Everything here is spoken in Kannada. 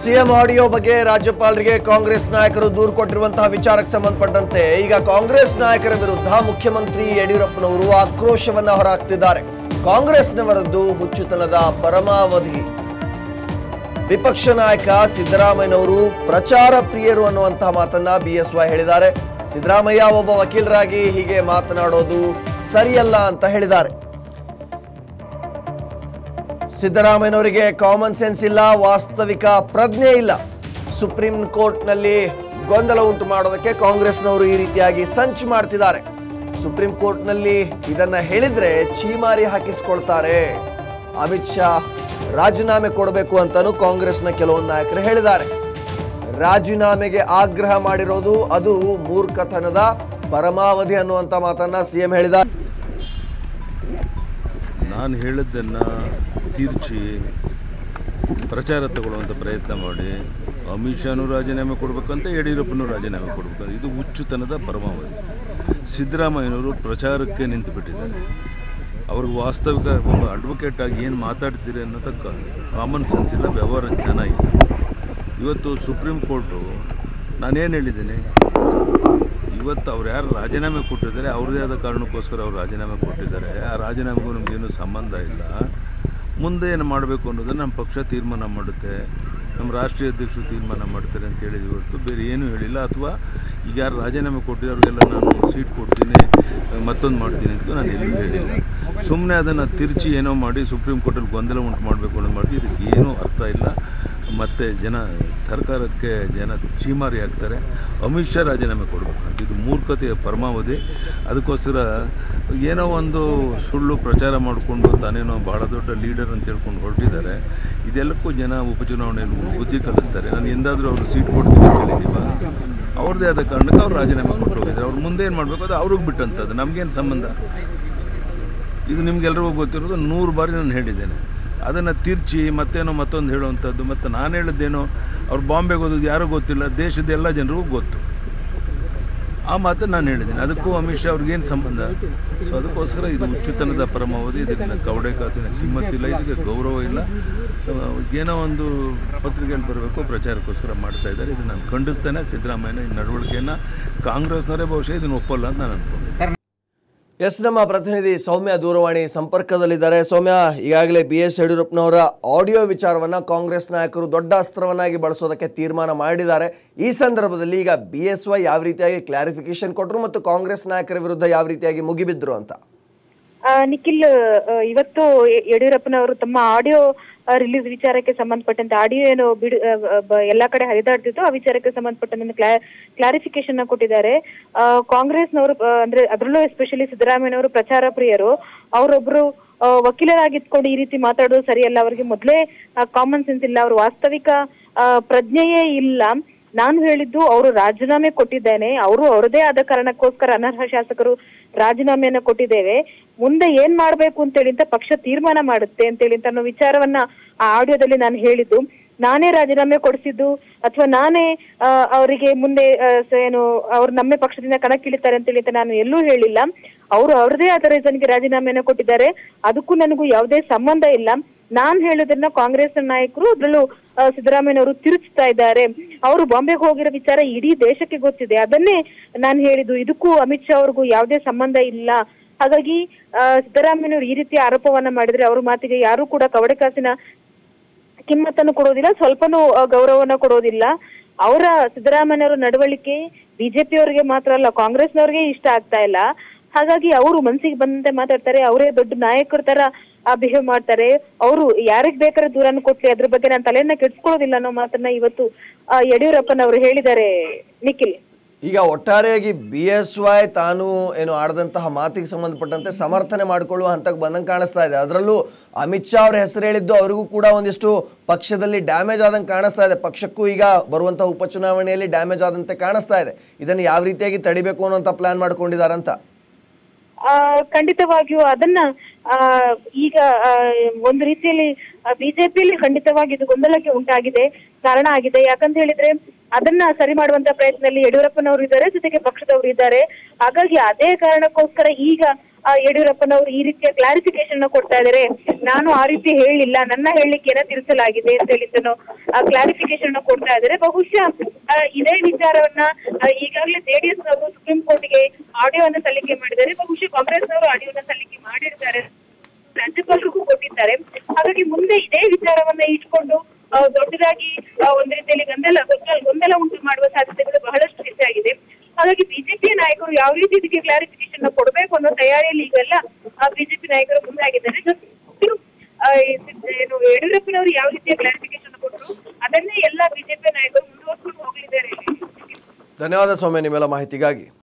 ಸಿಎಂ ಆಡಿಯೋ ಬಗ್ಗೆ ರಾಜ್ಯಪಾಲರಿಗೆ ಕಾಂಗ್ರೆಸ್ ನಾಯಕರು ದೂರು ಕೊಟ್ಟಿರುವಂತಹ ವಿಚಾರಕ್ಕೆ ಸಂಬಂಧಪಟ್ಟಂತೆ ಈಗ ಕಾಂಗ್ರೆಸ್ ನಾಯಕರ ವಿರುದ್ಧ ಮುಖ್ಯಮಂತ್ರಿ ಯಡಿಯೂರಪ್ಪನವರು ಆಕ್ರೋಶವನ್ನ ಹೊರಹಾಕ್ತಿದ್ದಾರೆ ಕಾಂಗ್ರೆಸ್ನವರದ್ದು ಹುಚ್ಚುತನದ ಪರಮಾವಧಿ ವಿಪಕ್ಷ ನಾಯಕ ಸಿದ್ದರಾಮಯ್ಯನವರು ಪ್ರಚಾರ ಪ್ರಿಯರು ಅನ್ನುವಂತಹ ಮಾತನ್ನ ಬಿಎಸ್ವೈ ಹೇಳಿದ್ದಾರೆ ಸಿದ್ದರಾಮಯ್ಯ ಒಬ್ಬ ವಕೀಲರಾಗಿ ಹೀಗೆ ಮಾತನಾಡೋದು ಸರಿಯಲ್ಲ ಅಂತ ಹೇಳಿದ್ದಾರೆ ಸಿದ್ದರಾಮಯ್ಯನವರಿಗೆ ಕಾಮನ್ ಸೆನ್ಸ್ ಇಲ್ಲ ವಾಸ್ತವಿಕ ಪ್ರಜ್ಞೆ ಇಲ್ಲ ಸುಪ್ರೀಂ ಕೋರ್ಟ್ನಲ್ಲಿ ಗೊಂದಲ ಉಂಟು ಮಾಡೋದಕ್ಕೆ ಕಾಂಗ್ರೆಸ್ನವರು ಈ ರೀತಿಯಾಗಿ ಸಂಚು ಮಾಡ್ತಿದ್ದಾರೆ ಸುಪ್ರೀಂ ಕೋರ್ಟ್ನಲ್ಲಿ ಇದನ್ನ ಹೇಳಿದ್ರೆ ಚೀಮಾರಿ ಹಾಕಿಸ್ಕೊಳ್ತಾರೆ ಅಮಿತ್ ಶಾ ರಾಜೀನಾಮೆ ಕೊಡಬೇಕು ಅಂತಾನು ಕಾಂಗ್ರೆಸ್ನ ಕೆಲವೊಂದು ನಾಯಕರು ಹೇಳಿದ್ದಾರೆ ರಾಜೀನಾಮೆಗೆ ಆಗ್ರಹ ಮಾಡಿರೋದು ಅದು ಮೂರ್ಖತನದ ಪರಮಾವಧಿ ಅನ್ನುವಂತ ಮಾತನ್ನ ಸಿಎಂ ಹೇಳಿದ್ದಾರೆ ನಾನು ಹೇಳಿದ್ದನ್ನು ತೀರ್ಚಿ ಪ್ರಚಾರ ತಗೊಳ್ಳುವಂಥ ಪ್ರಯತ್ನ ಮಾಡಿ ಅಮಿತ್ ಶಾನು ರಾಜೀನಾಮೆ ಕೊಡಬೇಕಂತ ಯಡಿಯೂರಪ್ಪನೂ ರಾಜೀನಾಮೆ ಕೊಡಬೇಕಂತ ಇದು ಹುಚ್ಚುತನದ ಪರಮಾವಧಿ ಸಿದ್ದರಾಮಯ್ಯನವರು ಪ್ರಚಾರಕ್ಕೆ ನಿಂತು ಬಿಟ್ಟಿದ್ದಾರೆ ಅವ್ರಿಗೆ ವಾಸ್ತವಿಕ ಒಬ್ಬ ಅಡ್ವೊಕೇಟ್ ಆಗಿ ಏನು ಮಾತಾಡ್ತೀರಿ ಅನ್ನೋದ ಕಾಮನ್ ಸೆನ್ಸ್ ಇಲ್ಲ ವ್ಯವಹಾರ ಜ್ಞಾನ ಇಲ್ಲ ಇವತ್ತು ಸುಪ್ರೀಂ ಕೋರ್ಟು ನಾನೇನು ಹೇಳಿದ್ದೀನಿ ಇವತ್ತು ಅವ್ರು ಯಾರು ರಾಜೀನಾಮೆ ಕೊಟ್ಟಿದ್ದಾರೆ ಅವ್ರದ್ದೇ ಆದ ಕಾರಣಕ್ಕೋಸ್ಕರ ಅವ್ರು ರಾಜೀನಾಮೆ ಕೊಟ್ಟಿದ್ದಾರೆ ಆ ರಾಜೀನಾಮೆಗೂ ನಮಗೇನು ಸಂಬಂಧ ಇಲ್ಲ ಮುಂದೆ ಏನು ಮಾಡಬೇಕು ಅನ್ನೋದನ್ನು ನಮ್ಮ ಪಕ್ಷ ತೀರ್ಮಾನ ಮಾಡುತ್ತೆ ನಮ್ಮ ರಾಷ್ಟ್ರೀಯ ಅಧ್ಯಕ್ಷರು ತೀರ್ಮಾನ ಮಾಡ್ತಾರೆ ಅಂತ ಹೇಳಿದ್ವಿ ಹೊರತು ಬೇರೆ ಏನೂ ಹೇಳಿಲ್ಲ ಅಥವಾ ಈಗ ಯಾರು ರಾಜೀನಾಮೆ ಕೊಟ್ಟಿದ್ದವ್ರಿಗೆಲ್ಲ ನಾನು ಸೀಟ್ ಕೊಡ್ತೀನಿ ಮತ್ತೊಂದು ಮಾಡ್ತೀನಿ ಅಂತ ನಾನು ಎಲ್ಲೂ ಹೇಳಿಲ್ಲ ಸುಮ್ಮನೆ ಅದನ್ನು ತಿರುಚಿ ಏನೋ ಮಾಡಿ ಸುಪ್ರೀಂ ಕೋರ್ಟಲ್ಲಿ ಗೊಂದಲ ಉಂಟು ಮಾಡಬೇಕು ಅನ್ನೋದು ಮಾಡಿ ಇದಕ್ಕೆ ಏನೂ ಅರ್ಥ ಇಲ್ಲ ಮತ್ತು ಜನ ಸರ್ಕಾರಕ್ಕೆ ಜನ ಚೀಮಾರಿ ಹಾಕ್ತಾರೆ ಅಮಿತ್ ಶಾ ರಾಜೀನಾಮೆ ಕೊಡಬೇಕು ಇದು ಮೂರ್ಖತೆಯ ಪರಮಾವಧಿ ಅದಕ್ಕೋಸ್ಕರ ಏನೋ ಒಂದು ಸುಳ್ಳು ಪ್ರಚಾರ ಮಾಡಿಕೊಂಡು ತಾನೇನೋ ಭಾಳ ದೊಡ್ಡ ಲೀಡರ್ ಅಂತ ಹೇಳ್ಕೊಂಡು ಹೊರಟಿದ್ದಾರೆ ಇದೆಲ್ಲಕ್ಕೂ ಜನ ಉಪಚುನಾವಣೆಯಲ್ಲಿ ಬುದ್ಧಿ ಕಲಿಸ್ತಾರೆ ನಾನು ಎಂದಾದರೂ ಅವರು ಸೀಟ್ ಕೊಡ್ತೀನಿ ಅಂತ ಹೇಳಿದ್ದೀವ ಅವ್ರದ್ದೇ ಆದ ಕಾರಣಕ್ಕೆ ಅವ್ರು ರಾಜೀನಾಮೆ ಕೊಟ್ಟು ಹೋಗಿದ್ದಾರೆ ಅವ್ರು ಮುಂದೆ ಏನು ಮಾಡಬೇಕು ಅದು ಅವ್ರಿಗೆ ಬಿಟ್ಟಂಥದ್ದು ನಮಗೇನು ಸಂಬಂಧ ಇದು ನಿಮ್ಗೆಲ್ರಿಗೂ ಗೊತ್ತಿರೋದು ನೂರು ಬಾರಿ ನಾನು ಹೇಳಿದ್ದೇನೆ ಅದನ್ನು ತಿರ್ಚಿ ಮತ್ತೇನೋ ಮತ್ತೊಂದು ಹೇಳುವಂಥದ್ದು ಮತ್ತು ನಾನು ಹೇಳಿದ್ದೇನೋ ಅವ್ರು ಬಾಂಬೆಗೆ ಹೋದದ್ದು ಯಾರೂ ಗೊತ್ತಿಲ್ಲ ದೇಶದ ಎಲ್ಲ ಜನರಿಗೂ ಗೊತ್ತು ಆ ಮಾತು ನಾನು ಹೇಳಿದ್ದೀನಿ ಅದಕ್ಕೂ ಅಮಿತ್ ಶಾ ಅವ್ರಿಗೇನು ಸಂಬಂಧ ಸೊ ಅದಕ್ಕೋಸ್ಕರ ಇದು ಉಚ್ಚುತನದ ಪರಮಾವಧಿ ಇದಕ್ಕೆ ಕವಡೆ ಕಾಸಿನ ಕಿಮ್ಮತ್ತಿಲ್ಲ ಇದಕ್ಕೆ ಗೌರವ ಇಲ್ಲ ಆ, ಏನೋ ಒಂದು ಪತ್ರಿಕೆಯಲ್ಲಿ ಬರಬೇಕು ಪ್ರಚಾರಕ್ಕೋಸ್ಕರ ಮಾಡ್ತಾ ಇದ್ದಾರೆ ಇದು ನಾನು ಖಂಡಿಸ್ತೇನೆ ಸಿದ್ದರಾಮಯ್ಯನ ಈ ನಡವಳಿಕೆಯನ್ನು ಕಾಂಗ್ರೆಸ್ನವರೇ ಬಹುಶಃ ಇದನ್ನು ಒಪ್ಪಲ್ಲ ಅಂತ ನಾನು ಅನ್ಕೊಂಡೆ ಎಸ್ ನಮ್ಮ ಪ್ರತಿನಿಧಿ ಸೌಮ್ಯ ದೂರವಾಣಿ ಸಂಪರ್ಕದಲ್ಲಿದ್ದಾರೆ ಸೌಮ್ಯ ಈಗಾಗಲೇ ಬಿ ಎಸ್ ಯಡಿಯೂರಪ್ಪನವರ ಆಡಿಯೋ ವಿಚಾರವನ್ನ ಕಾಂಗ್ರೆಸ್ ನಾಯಕರು ದೊಡ್ಡ ಅಸ್ತ್ರವನ್ನಾಗಿ ಬಳಸೋದಕ್ಕೆ ತೀರ್ಮಾನ ಮಾಡಿದ್ದಾರೆ ಈ ಸಂದರ್ಭದಲ್ಲಿ ಈಗ ಬಿ ಎಸ್ ವೈ ಯಾವ ರೀತಿಯಾಗಿ ಕ್ಲಾರಿಫಿಕೇಶನ್ ಕೊಟ್ಟರು ಮತ್ತು ಕಾಂಗ್ರೆಸ್ ನಾಯಕರ ವಿರುದ್ಧ ಯಾವ ರೀತಿಯಾಗಿ ಮುಗಿಬಿದ್ರು ಅಂತ ಆ, ನಿಖಿಲ್ ಆ, ಇವತ್ತು ಯ- ಯಡಿಯೂರಪ್ಪನವರು ತಮ್ಮ ಆಡಿಯೋ ರಿಲೀಸ್ ವಿಚಾರಕ್ಕೆ ಸಂಬಂಧಪಟ್ಟಂತೆ ಆಡಿಯೋ ಏನು ಬಿಡು ಆ, ಬ- ಎಲ್ಲಾ ಕಡೆ ಹರಿದಾಡ್ತಿತ್ತು ಆ ವಿಚಾರಕ್ಕೆ ಸಂಬಂಧಪಟ್ಟಂತೆ ಕ್ಲಾ ಕ್ಲಾರಿಫಿಕೇಶನ್ ಕೊಟ್ಟಿದ್ದಾರೆ ಆ, ಕಾಂಗ್ರೆಸ್ನವರು ಆ, ಅಂದ್ರೆ ಅದರಲ್ಲೂ ಎಸ್ಪೆಷಲಿ ಸಿದ್ದರಾಮಯ್ಯನವರು ಪ್ರಚಾರ ಪ್ರಿಯರು ಅವರೊಬ್ರು ಆ, ವಕೀಲರಾಗಿದ್ಕೊಂಡು ಈ ರೀತಿ ಮಾತಾಡೋದು ಸರಿಯಲ್ಲ ಅವರಿಗೆ ಮೊದಲೇ ಕಾಮನ್ ಸೆನ್ಸ್ ಇಲ್ಲ ಅವ್ರ ವಾಸ್ತವಿಕ ಆ, ಪ್ರಜ್ಞೆಯೇ ಇಲ್ಲ ನಾನು ಹೇಳಿದ್ದು ಅವರು ರಾಜೀನಾಮೆ ಕೊಟ್ಟಿದ್ದೇನೆ ಅವರು ಅವರದೇ ಆದ ಕಾರಣಕ್ಕೋಸ್ಕರ ಅನರ್ಹ ಶಾಸಕರು ರಾಜೀನಾಮೆಯನ್ನ ಕೊಟ್ಟಿದ್ದೇವೆ ಮುಂದೆ ಏನ್ ಮಾಡ್ಬೇಕು ಅಂತೇಳಿ ಅಂತ ಪಕ್ಷ ತೀರ್ಮಾನ ಮಾಡುತ್ತೆ ಅಂತೇಳಿ ಅಂತ ಅನ್ನೋ ವಿಚಾರವನ್ನ ಆ ಆಡಿಯೋದಲ್ಲಿ ನಾನು ಹೇಳಿದ್ದು ನಾನೇ ರಾಜೀನಾಮೆ ಕೊಡಿಸಿದ್ದು ಅಥವಾ ನಾನೇ ಆ, ಅವರಿಗೆ ಮುಂದೆ ಆ, ಸ- ಏನು ಅವ್ರು ನಮ್ಮ ಪಕ್ಷದಿಂದ ಕಣಕ್ಕಿಳಿತಾರೆ ಅಂತೇಳಿ ಅಂತ ನಾನು ಎಲ್ಲೂ ಹೇಳಿಲ್ಲ ಅವರು ಅವ್ರದೇ ಆದ ರೀಸನ್ಗೆ ರಾಜೀನಾಮೆಯನ್ನ ಕೊಟ್ಟಿದ್ದಾರೆ ಅದಕ್ಕೂ ನನಗೂ ಯಾವುದೇ ಸಂಬಂಧ ಇಲ್ಲ ನಾನ್ ಹೇಳೋದನ್ನ ಕಾಂಗ್ರೆಸ್ ನಾಯಕರು ಅದ್ರಲ್ಲೂ ಆ, ಸಿದ್ದರಾಮಯ್ಯನವರು ತಿರುಚ್ತಾ ಇದ್ದಾರೆ ಅವರು ಬಾಂಬೆಗೆ ಹೋಗಿರೋ ವಿಚಾರ ಇಡೀ ದೇಶಕ್ಕೆ ಗೊತ್ತಿದೆ ಅದನ್ನೇ ನಾನು ಹೇಳಿದ್ದು ಇದಕ್ಕೂ ಅಮಿತ್ ಶಾ ಅವ್ರಿಗೂ ಯಾವುದೇ ಸಂಬಂಧ ಇಲ್ಲ ಹಾಗಾಗಿ ಆ, ಸಿದ್ದರಾಮಯ್ಯನವರು ಈ ರೀತಿ ಆರೋಪವನ್ನ ಮಾಡಿದ್ರೆ ಅವ್ರ ಮಾತಿಗೆ ಯಾರು ಕೂಡ ಕವಡೆ ಕಾಸಿನ ಕಿಮ್ಮತ್ತನ್ನು ಕೊಡೋದಿಲ್ಲ ಸ್ವಲ್ಪನೂ ಆ, ಗೌರವನ ಕೊಡೋದಿಲ್ಲ ಅವರ ಸಿದ್ದರಾಮಯ್ಯನವರ ನಡವಳಿಕೆ ಬಿಜೆಪಿಯವರಿಗೆ ಮಾತ್ರ ಅಲ್ಲ ಕಾಂಗ್ರೆಸ್ನವ್ರಿಗೆ ಇಷ್ಟ ಆಗ್ತಾ ಇಲ್ಲ ಹಾಗಾಗಿ ಅವರು ಮನ್ಸಿಗೆ ಬಂದಂತೆ ಮಾತಾಡ್ತಾರೆ ಅವರೇ ದೊಡ್ಡ ನಾಯಕರ ತರ ಬಿಹೇವ್ ಮಾಡ್ತಾರೆ ಅವರು ಯಾರಿಗ್ ಬೇಕಾದ್ರೆ ದೂರನ್ನು ಕೊಟ್ಲಿ ಅದ್ರ ಬಗ್ಗೆ ನಾನು ತಲೆಯನ್ನ ಕೆಡ್ಸ್ಕೊಳ್ಳೋದಿಲ್ಲ ಅನ್ನೋ ಮಾತನ್ನ ಇವತ್ತು ಆ, ಯಡಿಯೂರಪ್ಪನವರು ಹೇಳಿದ್ದಾರೆ ನಿಖಿಲ್ ಈಗ ಒಟ್ಟಾರೆಯಾಗಿ ಬಿ ಎಸ್ ವೈ ತಾನು ಏನು ಆಡದಂತಹ ಮಾತಿಗೆ ಸಂಬಂಧಪಟ್ಟಂತೆ ಸಮರ್ಥನೆ ಮಾಡಿಕೊಳ್ಳುವ ಹಂತಕ್ಕೆ ಬಂದಂಗೆ ಕಾಣಿಸ್ತಾ ಇದೆ ಅದರಲ್ಲೂ ಅಮಿತ್ ಶಾ ಅವ್ರ ಹೆಸರು ಹೇಳಿದ್ದು ಅವರಿಗೂ ಕೂಡ ಒಂದಿಷ್ಟು ಪಕ್ಷದಲ್ಲಿ ಡ್ಯಾಮೇಜ್ ಆದಂಗೆ ಕಾಣಿಸ್ತಾ ಇದೆ ಪಕ್ಷಕ್ಕೂ ಈಗ ಬರುವಂತಹ ಉಪಚುನಾವಣೆಯಲ್ಲಿ ಡ್ಯಾಮೇಜ್ ಆದಂತೆ ಕಾಣಿಸ್ತಾ ಇದೆ ಇದನ್ನು ಯಾವ ರೀತಿಯಾಗಿ ತಡಿಬೇಕು ಅನ್ನೋಂಥ ಪ್ಲಾನ್ ಮಾಡ್ಕೊಂಡಿದ್ದಾರಂತ ಆ, ಖಂಡಿತವಾಗಿಯೂ ಅದನ್ನ ಆ, ಈಗ ಆ, ಒಂದು ರೀತಿಯಲ್ಲಿ ಬಿಜೆಪಿಯಲ್ಲಿ ಖಂಡಿತವಾಗಿ ಇದು ಗೊಂದಲಕ್ಕೆ ಉಂಟಾಗಿದೆ ಕಾರಣ ಆಗಿದೆ ಯಾಕಂತ ಹೇಳಿದ್ರೆ ಅದನ್ನ ಸರಿ ಮಾಡುವಂತ ಪ್ರಯತ್ನದಲ್ಲಿ ಯಡಿಯೂರಪ್ಪನವರು ಇದ್ದಾರೆ ಜೊತೆಗೆ ಪಕ್ಷದವರು ಇದ್ದಾರೆ ಹಾಗಾಗಿ ಅದೇ ಕಾರಣಕ್ಕೋಸ್ಕರ ಈಗ ಆ, ಯಡಿಯೂರಪ್ಪನವರು ಈ ರೀತಿಯ ಕ್ಲಾರಿಫಿಕೇಶನ್ ಕೊಡ್ತಾ ಇದ್ದಾರೆ ನಾನು ಆ ರೀತಿ ಹೇಳಿಲ್ಲ ನನ್ನ ಹೇಳಿಕೆ ಏನೋ ತಿಳಿಸಲಾಗಿದೆ ಅಂತ ಹೇಳಿದ್ದನು ಕ್ಲಾರಿಫಿಕೇಶನ್ ಕೊಡ್ತಾ ಇದ್ದಾರೆ ಬಹುಶಃ ಆ, ಇದೇ ವಿಚಾರವನ್ನ ಆ, ಈಗಾಗಲೇ ಜೆಡಿಎಸ್ ನವರು ಸುಪ್ರೀಂ ಕೋರ್ಟ್ಗೆ ಆಡಿಯೋವನ್ನು ಸಲ್ಲಿಕೆ ಮಾಡಿದ್ದಾರೆ ಬಹುಶಃ ಕಾಂಗ್ರೆಸ್ನವರು ಆಡಿಯೋನ ಸಲ್ಲಿಕೆ ಮಾಡಿರ್ತಾರೆ ರಾಜ್ಯಪಾಲರಿಗೂ ಕೊಟ್ಟಿದ್ದಾರೆ ಹಾಗಾಗಿ ಮುಂದೆ ಇದೇ ವಿಚಾರವನ್ನ ಇಟ್ಕೊಂಡು ಆ, ದೊಡ್ಡದಾಗಿ ಆ, ಒಂದ್ ರೀತಿಯಲ್ಲಿ ಗೊಂದಲ ಗೊಂದಲ ಗೊಂದಲ ಉಂಟು ಮಾಡುವ ಸಾಧ್ಯತೆಗಳು ಬಹಳಷ್ಟು ಹೆಚ್ಚಾಗಿದೆ ಹಾಗಾಗಿ ಬಿಜೆಪಿ ನಾಯಕರು ಯಾವ ರೀತಿ ಇದಕ್ಕೆ ಕ್ಲಾರಿಫಿಕೇಶನ್ ಕೊಡಬೇಕು ಅನ್ನೋ ತಯಾರಿಯಲ್ಲಿ ಈಗೆಲ್ಲ ಬಿಜೆಪಿ ನಾಯಕರು ಮುಂದಾಗಿದ್ದಾರೆ ಜೊತೆಗೆ, ಆ, ಈ ಸಿದ್- ಏನು ಯಡಿಯೂರಪ್ಪನವರು ಯಾವ ರೀತಿಯ ಕ್ಲಾರಿಫಿಕೇಶನ್ ಕೊಟ್ಟರು ಅದನ್ನೇ ಎಲ್ಲ ಬಿಜೆಪಿ ನಾಯಕರು ಮುಂದುವರ್ಸ್ಕೊಂಡು ಹೋಗಲಿದ್ದಾರೆ ಧನ್ಯವಾದ ಸೌಮ್ಯ ನಿಮ್ಮೆಲ್ಲ ಮಾಹಿತಿಗಾಗಿ